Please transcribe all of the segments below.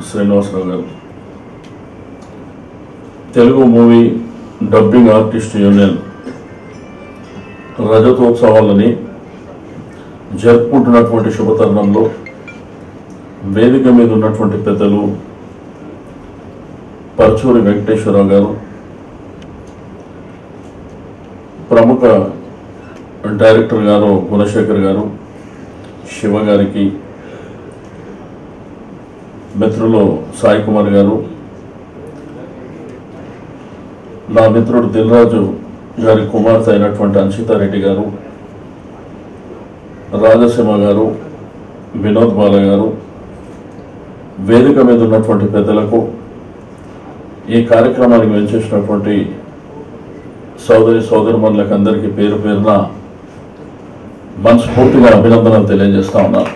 శ్రీనివాసరావు గారు Telugu movie dubbing artist union రజతోత్సవాలని జరుపుకుంటున్నటువంటి శుభతరుణంలో వేదిక మీద ఉన్నటువంటి పెద్దలు పరచూరి వెంకటేశ్వరరావు గారు ప్రముఖ డైరెక్టర్ గారు గుణశేఖర్ గారు శివ గారికి మిత్రులు సాయి కుమార్ గారు నా మిత్రుడు దిల్రాజు గారి కుమార్తె అయినటువంటి అన్షితారెడ్డి గారు రాజసీమ గారు వినోద్ బాల గారు వేదిక మీద ఉన్నటువంటి పెద్దలకు ఈ కార్యక్రమానికి వెంచేసినటువంటి సోదరి సోదరుమణులకు అందరికీ పేరు పేరున మనస్ఫూర్తిగా అభినందనలు తెలియజేస్తా ఉన్నాను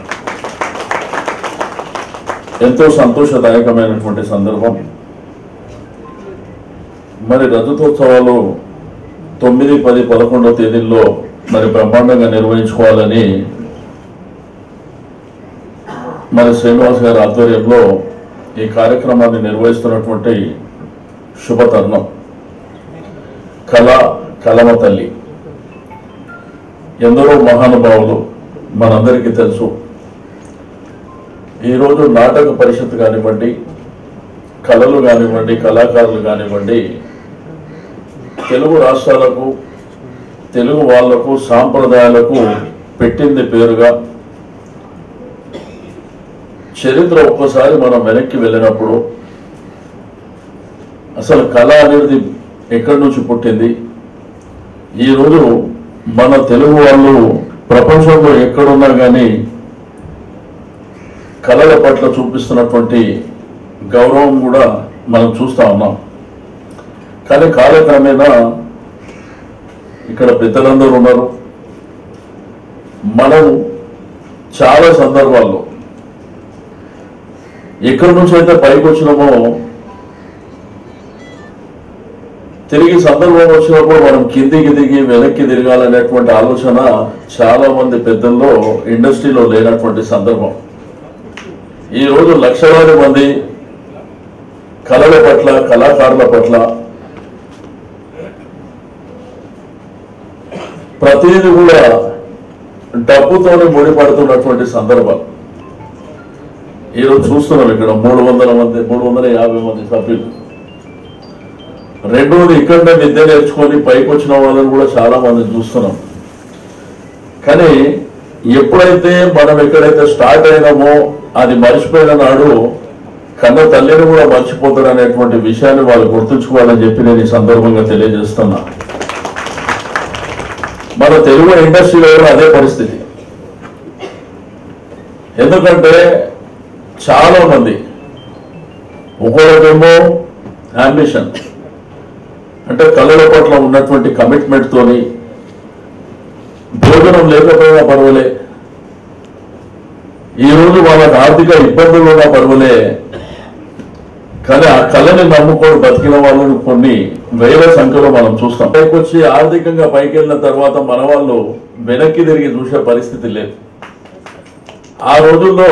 ఎంతో సంతోషదాయకమైనటువంటి సందర్భం మరి రజతోత్సవాలు తొమ్మిది పది పదకొండవ తేదీల్లో మరి బ్రహ్మాండంగా నిర్వహించుకోవాలని మరి శ్రీనివాస్ గారి ఆధ్వర్యంలో ఈ కార్యక్రమాన్ని నిర్వహిస్తున్నటువంటి శుభతరుణం కళ కలమ తల్లి ఎందరో మహానుభావులు మనందరికీ తెలుసు ఈరోజు నాటక పరిషత్ కానివ్వండి కళలు కానివ్వండి కళాకారులు కానివ్వండి తెలుగు రాష్ట్రాలకు తెలుగు వాళ్లకు సాంప్రదాయాలకు పెట్టింది పేరుగా చరిత్ర ఒక్కసారి మనం వెనక్కి వెళ్ళినప్పుడు అసలు కళ అనేది ఎక్కడి నుంచి పుట్టింది ఈరోజు మన తెలుగు వాళ్ళు ప్రపంచంలో ఎక్కడున్నా కానీ కళల పట్ల చూపిస్తున్నటువంటి గౌరవం కూడా మనం చూస్తా ఉన్నాం కానీ కాలక్రమేణా ఇక్కడ పెద్దలందరూ ఉన్నారు మనం చాలా సందర్భాల్లో ఎక్కడి నుంచి అయితే పైకి వచ్చినామో తిరిగి సందర్భం వచ్చినప్పుడు మనం కిందికి దిగి వెనక్కి తిరగాలనేటువంటి ఆలోచన చాలా మంది పెద్దల్లో ఇండస్ట్రీలో లేనటువంటి సందర్భం ఈ రోజు లక్షలాది మంది కళల పట్ల కళాకారుల పట్ల ప్రతిదీ కూడా డబ్బుతోనే ముడిపడుతున్నటువంటి సందర్భం ఈరోజు చూస్తున్నాం ఇక్కడ మూడు వందల మంది మూడు వందల యాభై మంది సభ్యులు రెండోది ఇక్కడనే విద్య నేర్చుకొని పైకి వచ్చిన వాళ్ళని కూడా చాలా మంది చూస్తున్నాం కానీ ఎప్పుడైతే మనం ఎక్కడైతే స్టార్ట్ అయినామో అది మర్చిపోయిన నాడు కన్న తల్లిని కూడా మర్చిపోతారు అనేటువంటి విషయాన్ని వాళ్ళు గుర్తుంచుకోవాలని చెప్పి నేను ఈ సందర్భంగా తెలియజేస్తున్నా మన తెలుగు ఇండస్ట్రీలో కూడా అదే పరిస్థితి ఎందుకంటే చాలా మంది ఒక్కొక్కటేమో అంబిషన్ అంటే కళల పట్ల ఉన్నటువంటి కమిట్మెంట్ తోని భోజనం లేకపోయినా పర్వాలే ఈ రోజు వాళ్ళకి ఆర్థిక ఇబ్బందులు ఉన్నా పర్వాలే కానీ ఆ కళని నమ్ముకొని బతికిన వాళ్ళని కొన్ని వేల సంఖ్యలో మనం చూస్తాం పైకి వచ్చి ఆర్థికంగా పైకి వెళ్ళిన తర్వాత మన వాళ్ళు వెనక్కి తిరిగి చూసే పరిస్థితి లేదు ఆ రోజుల్లో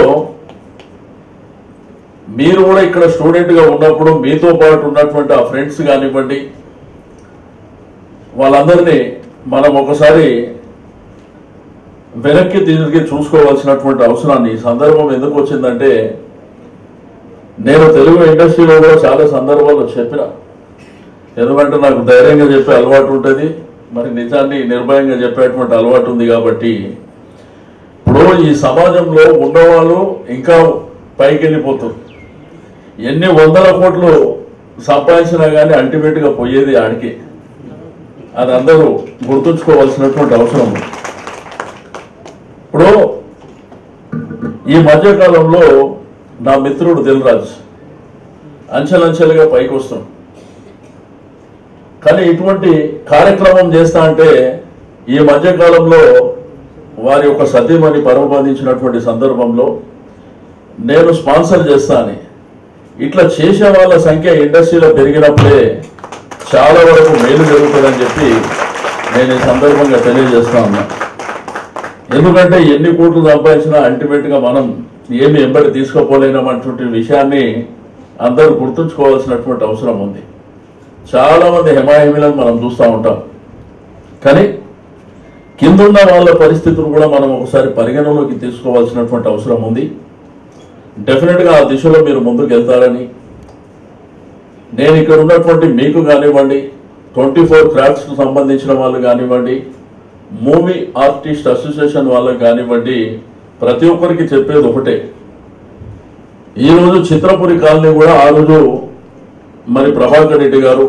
మీరు కూడా ఇక్కడ స్టూడెంట్ గా ఉన్నప్పుడు మీతో పాటు ఉన్నటువంటి ఆ ఫ్రెండ్స్ కానివ్వండి వాళ్ళందరినీ మనం ఒకసారి వెనక్కి తిరిగి చూసుకోవాల్సినటువంటి అవసరాన్ని ఈ సందర్భం ఎందుకు వచ్చిందంటే నేను తెలుగు ఇండస్ట్రీలో కూడా చాలా సందర్భాల్లో చెప్పిన ఎందుకంటే నాకు ధైర్యంగా చెప్పే అలవాటు ఉంటుంది మరి నిజాన్ని నిర్భయంగా చెప్పేటువంటి అలవాటు ఉంది కాబట్టి ఇప్పుడు ఈ సమాజంలో ఉన్నవాళ్ళు ఇంకా పైకి వెళ్ళిపోతుంది ఎన్ని వందల కోట్లు సంపాదించినా కానీ అల్టిమేట్ గా పోయేది ఆడికి అది అందరూ గుర్తుంచుకోవాల్సినటువంటి అవసరం ఉంది ఇప్పుడు ఈ మధ్యకాలంలో నా మిత్రుడు దిల్రాజ్ అంచెలంచెలుగా పైకి వస్తున్నాడు కానీ ఇటువంటి కార్యక్రమం చేస్తా అంటే ఈ మధ్యకాలంలో వారి యొక్క సతీమణి పరమబంధించినటువంటి సందర్భంలో నేను స్పాన్సర్ చేస్తా అని ఇట్లా చేసే వాళ్ళ సంఖ్య ఇండస్ట్రీలో పెరిగినప్పుడే చాలా వరకు మేలు జరుగుతుందని చెప్పి నేను ఈ సందర్భంగా తెలియజేస్తా ఉన్నా ఎందుకంటే ఎన్ని కోట్లు సంపాదించినా అల్టిమేట్ గా మనం ఏమి ఎంబడి తీసుకోపోలేనటువంటి విషయాన్ని అందరూ గుర్తుంచుకోవాల్సినటువంటి అవసరం ఉంది చాలా మంది హిమాహిమీలను మనం చూస్తూ ఉంటాం కానీ కిందున్న వాళ్ళ పరిస్థితులు కూడా మనం ఒకసారి పరిగణలోకి తీసుకోవాల్సినటువంటి అవసరం ఉంది డెఫినెట్గా ఆ దిశలో మీరు ముందుకు వెళ్తారని నేను ఇక్కడ ఉన్నటువంటి మీకు కానివ్వండి ట్వంటీ ఫోర్ క్రాఫ్ట్స్కు సంబంధించిన వాళ్ళు కానివ్వండి మూవీ ఆర్టిస్ట్ అసోసియేషన్ వాళ్ళకి కానివ్వండి ప్రతి ఒక్కరికి చెప్పేది ఒకటే ఈరోజు చిత్రపురి కాలనీ కూడా ఆ రోజు మరి ప్రభాకర్ రెడ్డి గారు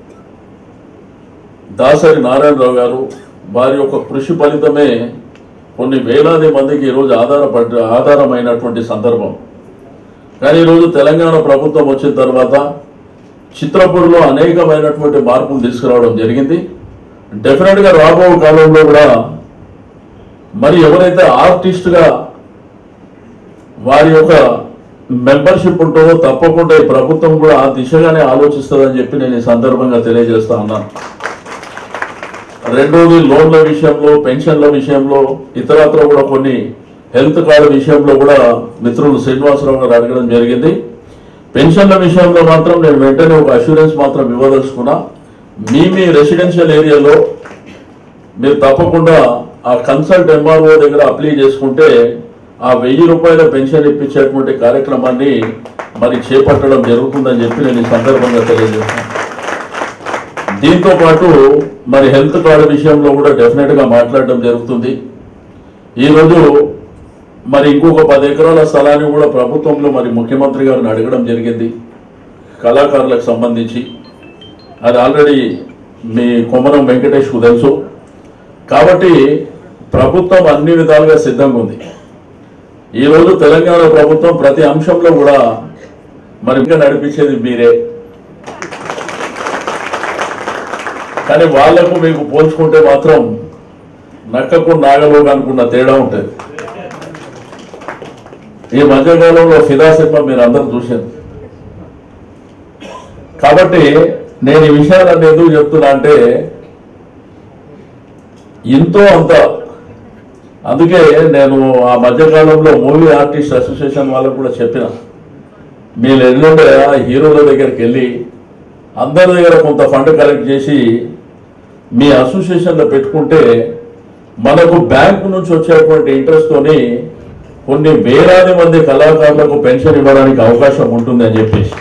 దాసరి నారాయణరావు గారు వారి యొక్క కృషి ఫలితమే కొన్ని వేలాది మందికి ఈరోజు ఆధారపడ్డ ఆధారమైనటువంటి సందర్భం కానీ ఈరోజు తెలంగాణ ప్రభుత్వం వచ్చిన తర్వాత చిత్రపూర్లో అనేకమైనటువంటి మార్పులు తీసుకురావడం జరిగింది డెఫినెట్గా రాబో కాలంలో కూడా మరి ఎవరైతే ఆర్టిస్ట్గా వారి యొక్క మెంబర్షిప్ ఉంటుందో తప్పకుండా ఈ ప్రభుత్వం కూడా ఆ దిశగానే ఆలోచిస్తుందని చెప్పి నేను ఈ సందర్భంగా తెలియజేస్తా ఉన్నాను రెండోది లోన్ల విషయంలో పెన్షన్ల విషయంలో ఇతరత్ర కూడా కొన్ని హెల్త్ కార్డు విషయంలో కూడా మిత్రులు శ్రీనివాసరావు గారు అడగడం జరిగింది పెన్షన్ల విషయంలో మాత్రం నేను వెంటనే ఒక అష్యూరెన్స్ మాత్రం ఇవ్వదలుచుకున్నా మీ మీ రెసిడెన్షియల్ ఏరియాలో మీరు తప్పకుండా ఆ కన్సల్ట్ ఎంఆర్ఓ దగ్గర అప్లై చేసుకుంటే ఆ వెయ్యి రూపాయల పెన్షన్ ఇప్పించేటువంటి కార్యక్రమాన్ని మరి చేపట్టడం జరుగుతుందని చెప్పి నేను ఈ సందర్భంగా తెలియజేస్తాను దీంతో పాటు మరి హెల్త్ కార్డు విషయంలో కూడా డెఫినెట్ గా మాట్లాడడం జరుగుతుంది ఈరోజు మరి ఇంకొక పది ఎకరాల స్థలాన్ని కూడా ప్రభుత్వంలో మరి ముఖ్యమంత్రి గారిని అడగడం జరిగింది కళాకారులకు సంబంధించి అది ఆల్రెడీ మీ కొమరం వెంకటేష్కు తెలుసు కాబట్టి ప్రభుత్వం అన్ని విధాలుగా సిద్ధంగా ఉంది ఈరోజు తెలంగాణ ప్రభుత్వం ప్రతి అంశంలో కూడా మరి ఇంకా నడిపించేది మీరే కానీ వాళ్లకు మీకు పోల్చుకుంటే మాత్రం నక్కకు నాగలోకి అనుకున్న తేడా ఉంటుంది ఈ మధ్యకాలంలో ఫిదా సినిమా మీరు అందరూ చూశారు కాబట్టి నేను ఈ విషయాలన్నీ ఎందుకు చెప్తున్నా అంటే ఎంతో అంత అందుకే నేను ఆ మధ్యకాలంలో మూవీ ఆర్టిస్ట్ అసోసియేషన్ వాళ్ళకు కూడా చెప్పిన మీరు ఎల్లుండే ఆ హీరోల దగ్గరికి వెళ్ళి అందరి దగ్గర కొంత ఫండ్ కలెక్ట్ చేసి మీ అసోసియేషన్లో పెట్టుకుంటే మనకు బ్యాంకు నుంచి వచ్చేటువంటి ఇంట్రెస్ట్ తోని కొన్ని వేలాది మంది కళాకారులకు పెన్షన్ ఇవ్వడానికి అవకాశం ఉంటుంది అని చెప్పేసి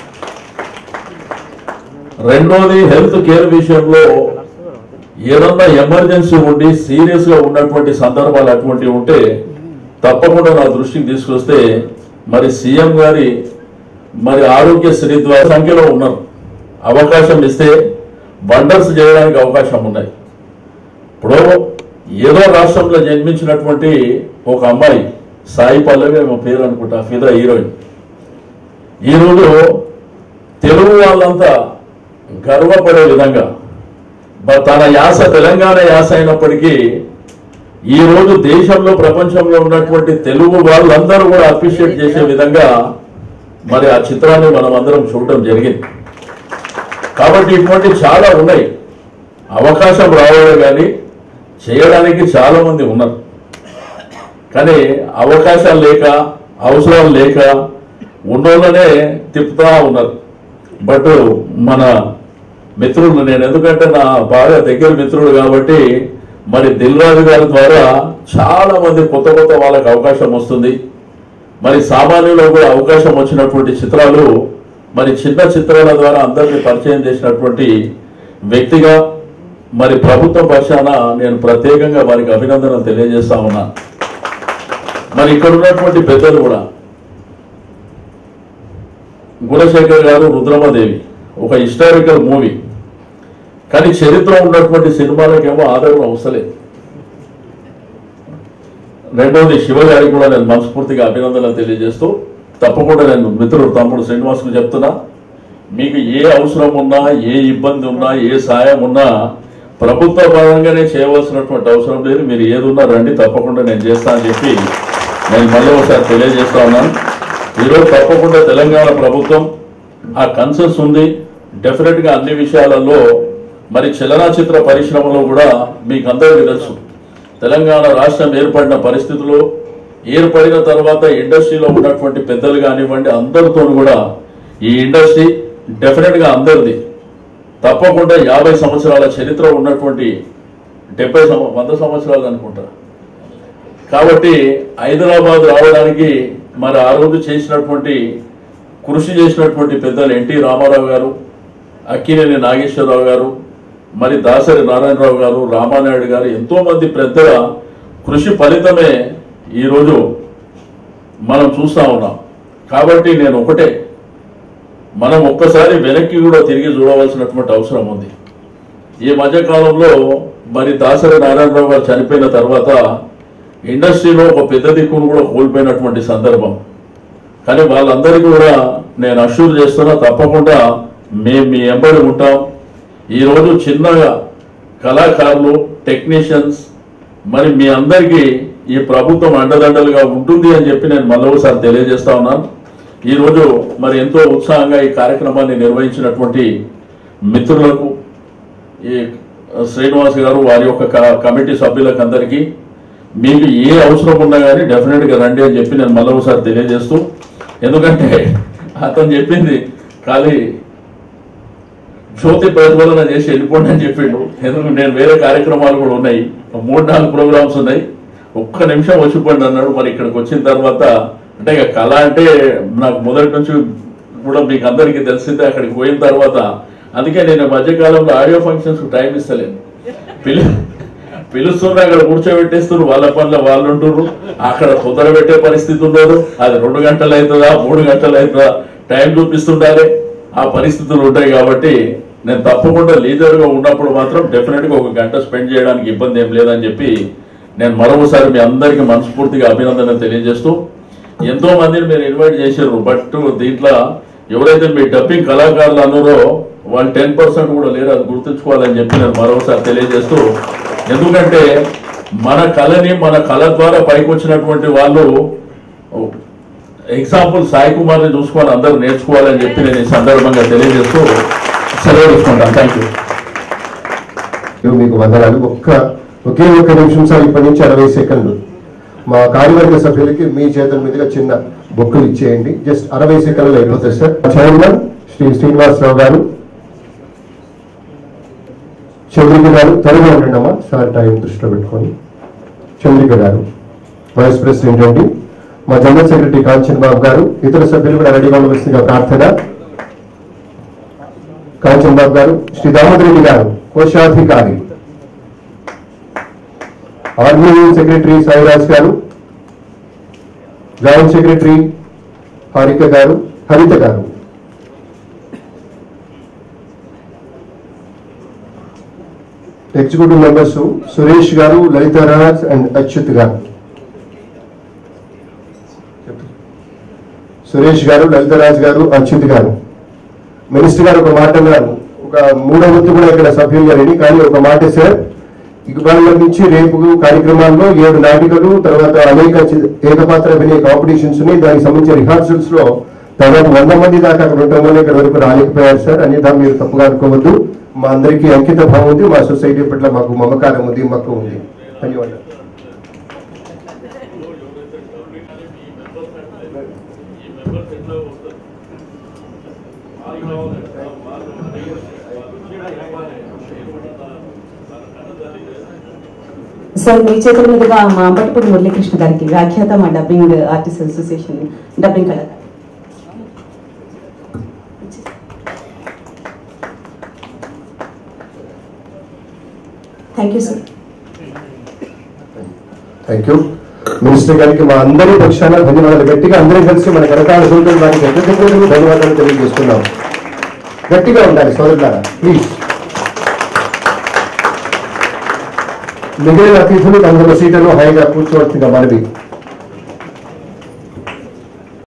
రెండోది హెల్త్ కేర్ విషయంలో ఏదన్నా ఎమర్జెన్సీ ఉండి సీరియస్ గా ఉన్నటువంటి సందర్భాలు అటువంటివి ఉంటే తప్పకుండా నా దృష్టికి తీసుకొస్తే మరి సీఎం గారి మరి ఆరోగ్యశ్రీ ద్వారా సంఖ్యలో ఉన్నారు అవకాశం ఇస్తే వండర్స్ చేయడానికి అవకాశం ఉన్నాయి ఇప్పుడు ఏదో రాష్ట్రంలో జన్మించినటువంటి ఒక అమ్మాయి సాయి పల్లవి ఏమో పేరు అనుకుంటా ఫిదా హీరోయిన్ ఈరోజు తెలుగు వాళ్ళంతా గర్వపడే విధంగా బ- తన యాస తెలంగాణ యాస అయినప్పటికీ ఈ రోజు దేశంలో ప్రపంచంలో ఉన్నటువంటి తెలుగు వాళ్ళందరూ కూడా అప్రిషియేట్ చేసే విధంగా మరి ఆ చిత్రాన్ని మనం అందరం చూడటం జరిగింది కాబట్టి ఇటువంటి చాలా ఉన్నాయి అవకాశం రావాలి కానీ చేయడానికి చాలా మంది ఉన్నారు కానీ అవకాశాలు లేక అవసరాలు లేక ఉన్నోళ్ళనే తిప్పుతా ఉన్నారు బట్ మన మిత్రులు నేను ఎందుకంటే నా బాగా దగ్గర మిత్రుడు కాబట్టి మరి దిల్ రాజు గారి ద్వారా చాలా మంది కొత్త కొత్త వాళ్ళకి అవకాశం వస్తుంది మరి సామాన్యులో కూడా అవకాశం వచ్చినటువంటి చిత్రాలు మరి చిన్న చిత్రాల ద్వారా అందరినీ పరిచయం చేసినటువంటి వ్యక్తిగా మరి ప్రభుత్వ పక్షాన నేను ప్రత్యేకంగా వారికి అభినందనలు తెలియజేస్తా ఉన్నా మరి ఇక్కడ ఉన్నటువంటి పెద్దలు కూడా గుణశేఖర్ గారు రుద్రమదేవి ఒక హిస్టారికల్ మూవీ కానీ చరిత్ర ఉన్నటువంటి సినిమాలకేమో ఆదరణ అవసరం రెండవది శివ గారికి కూడా నేను మనస్ఫూర్తిగా అభినందనలు తెలియజేస్తూ తప్పకుండా నేను మిత్రుడు తమ్ముడు శ్రీనివాస్కు చెప్తున్నా మీకు ఏ అవసరం ఉన్నా ఏ ఇబ్బంది ఉన్నా ఏ సాయం ఉన్నా ప్రభుత్వ పరంగానే చేయవలసినటువంటి అవసరం లేదు మీరు ఏది ఉన్నా రండి తప్పకుండా నేను చేస్తా అని చెప్పి నేను మళ్ళీ ఒకసారి తెలియజేస్తా ఉన్నాను ఈరోజు తప్పకుండా తెలంగాణ ప్రభుత్వం ఆ కన్సెన్స్ ఉంది డెఫినెట్ గా అన్ని విషయాలలో మరి చలనచిత్ర పరిశ్రమలో కూడా మీకు అందరికీ తెలుసు తెలంగాణ రాష్ట్రం ఏర్పడిన పరిస్థితుల్లో ఏర్పడిన తర్వాత ఇండస్ట్రీలో ఉన్నటువంటి పెద్దలు కానివ్వండి అందరితో కూడా ఈ ఇండస్ట్రీ డెఫినెట్ గా అందరిది తప్పకుండా యాభై సంవత్సరాల చరిత్ర ఉన్నటువంటి డెబ్బై సంవ వంద సంవత్సరాలు అనుకుంటా కాబట్టి హైదరాబాద్ రావడానికి మరి ఆ రోజు చేసినటువంటి కృషి చేసినటువంటి పెద్దలు ఎన్టీ రామారావు గారు అక్కినేని నాగేశ్వరరావు గారు మరి దాసరి నారాయణరావు గారు రామానాయుడు గారు ఎంతో మంది పెద్దల కృషి ఫలితమే ఈరోజు మనం చూస్తా ఉన్నాం కాబట్టి నేను ఒకటే మనం ఒక్కసారి వెనక్కి కూడా తిరిగి చూడవలసినటువంటి అవసరం ఉంది ఈ మధ్య కాలంలో మరి దాసరి నారాయణరావు గారు చనిపోయిన తర్వాత ఇండస్ట్రీలో ఒక పెద్ద దిక్కును కూడా కోల్పోయినటువంటి సందర్భం కానీ వాళ్ళందరికీ కూడా నేను అష్యూర్ చేస్తున్నా తప్పకుండా మేము మీ ఎంబడి ఉంటాం ఈరోజు చిన్నగా కళాకారులు టెక్నీషియన్స్ మరి మీ అందరికీ ఈ ప్రభుత్వం అండదండలుగా ఉంటుంది అని చెప్పి నేను మళ్ళీ ఒకసారి తెలియజేస్తా ఉన్నాను ఈరోజు మరి ఎంతో ఉత్సాహంగా ఈ కార్యక్రమాన్ని నిర్వహించినటువంటి మిత్రులకు ఈ శ్రీనివాస్ గారు వారి యొక్క క- కమిటీ సభ్యులకు అందరికీ మీకు ఏ అవసరం ఉన్నా కానీ డెఫినెట్గా రండి అని చెప్పి నేను మళ్ళీ ఒకసారి తెలియజేస్తూ ఎందుకంటే అతను చెప్పింది ఖాళీ జ్యోతి ప్రతిఫలన చేసి వెళ్ళిపోండి అని చెప్పిండు ఎందుకంటే నేను వేరే కార్యక్రమాలు కూడా ఉన్నాయి ఒక మూడు నాలుగు ప్రోగ్రామ్స్ ఉన్నాయి ఒక్క నిమిషం వచ్చిపోండి అన్నాడు మరి ఇక్కడికి వచ్చిన తర్వాత అంటే ఇక కళ అంటే నాకు మొదటి నుంచి కూడా మీకు అందరికీ తెలిసిందే అక్కడికి పోయిన తర్వాత అందుకే నేను మధ్యకాలంలో ఆడియో ఫంక్షన్స్ టైం ఇస్తలేను పిలు పిలుస్తున్నారు అక్కడ కూర్చోబెట్టేస్తున్నారు వాళ్ళ పనుల వాళ్ళు ఉంటున్నారు అక్కడ కుదర పెట్టే పరిస్థితి ఉండదు అది రెండు గంటలు అవుతుందా మూడు గంటలు అవుతుందా టైం చూపిస్తుండాలి ఆ పరిస్థితులు ఉంటాయి కాబట్టి నేను తప్పకుండా లీడర్ గా ఉన్నప్పుడు మాత్రం డెఫినెట్ గా ఒక గంట స్పెండ్ చేయడానికి ఇబ్బంది ఏం లేదని చెప్పి నేను మరొకసారి మీ అందరికీ మనస్ఫూర్తిగా అభినందన తెలియజేస్తూ ఎంతో మందిని మీరు ఇన్వైట్ చేశారు బట్ దీంట్లో ఎవరైతే మీ డబ్బింగ్ కళాకారులు అన్నారో వాళ్ళు టెన్ పర్సెంట్ కూడా లేరు అది గుర్తుంచుకోవాలని చెప్పి నేను మరొకసారి తెలియజేస్తూ ఎందుకంటే మన కళని మన కళ ద్వారా పైకి వచ్చినటువంటి వాళ్ళు ఎగ్జాంపుల్ సాయి కుమార్ని చూసుకొని అందరూ నేర్చుకోవాలని చెప్పి నేను ఈ సందర్భంగా తెలియజేస్తూ సెలవు తీసుకుంటాను థ్యాంక్ యూ మీకు వందనాలు ఒక్క ఒకే ఒక్క నిమిషం సార్ ఇప్పటి నుంచి అరవై సెకండ్లు మా కార్యవర్గ సభ్యులకి మీ చేతుల మీదుగా చిన్న బొక్కులు ఇచ్చేయండి జస్ట్ అరవై సెకండ్లు అయిపోతుంది సార్ చైర్మన్ శ్రీ శ్రీనివాసరావు గారు చంద్రిక గారు త్వరగా ఉండండి అమ్మా సార్ టైం దృష్టిలో పెట్టుకొని చంద్రిక గారు వైస్ ప్రెసిడెంట్ అండి మా జనరల్ సెక్రటరీ కాంచన్ బాబు గారు ఇతర సభ్యులు కూడా రెడీగా ఉండవలసిందిగా ప్రార్థన కాంచన్ బాబు గారు శ్రీ దామోదర్ రెడ్డి గారు కోశాధికారి ఆర్గనైజింగ్ సెక్రటరీ సాయిరాజ్ గారు జాయింట్ సెక్రటరీ హారిక గారు హరిత గారు ఎగ్జిక్యూటివ్ మెంబర్స్ సురేష్ గారు లలితారాజ్ అండ్ అచ్యుత్ గారు సురేష్ గారు లలితరాజ్ గారు అచ్యుత్ గారు మినిస్టర్ గారు ఒక మాట అన్నారు ఒక మూడో వంతు కూడా ఇక్కడ సభ్యులు గారిని కానీ ఒక మాట సార్ ఇవాళ నుంచి రేపు కార్యక్రమాల్లో ఏడు నాటికలు తర్వాత అనేక చి- ఏకపాత్ర అభినయ కాంపిటీషన్స్ ఉన్నాయి దానికి సంబంధించిన రిహార్సల్స్ లో దాదాపు వంద మంది దాకా అక్కడ ఉండటం వల్ల ఇక్కడ వరకు రాలేకపోయారు సార్ అన్నిదా మీరు తప్పుగా అనుకోవద్దు మా అందరికీ అంకిత భావం ఉంది మా సొసైటీ పట్ల మాకు మమకారం ఉంది మక్కువ ఉంది ధన్యవాదాలు సార్ మీ చేతుల మీదుగా మా అంబటిపూడి మురళీకృష్ణ గారికి వ్యాఖ్యాత మా డబ్బింగ్ ఆర్టిస్ట్ అసోసియేషన్ డబ్బింగ్ కళ thank you sir thank you minister గారికి మా అందరి పక్షాన ధన్యవాదాలు గట్టిగా అందరూ కలిసి మన కనకాల సోదరులు వారికి ఎంత ధన్యవాదాలు తెలియజేస్తున్నాం గట్టిగా ఉండాలి సోదరులారా ప్లీజ్ మిగిలిన అతిథులు తమ సీట్లలో హాయిగా కూర్చోవలసిందిగా మనవి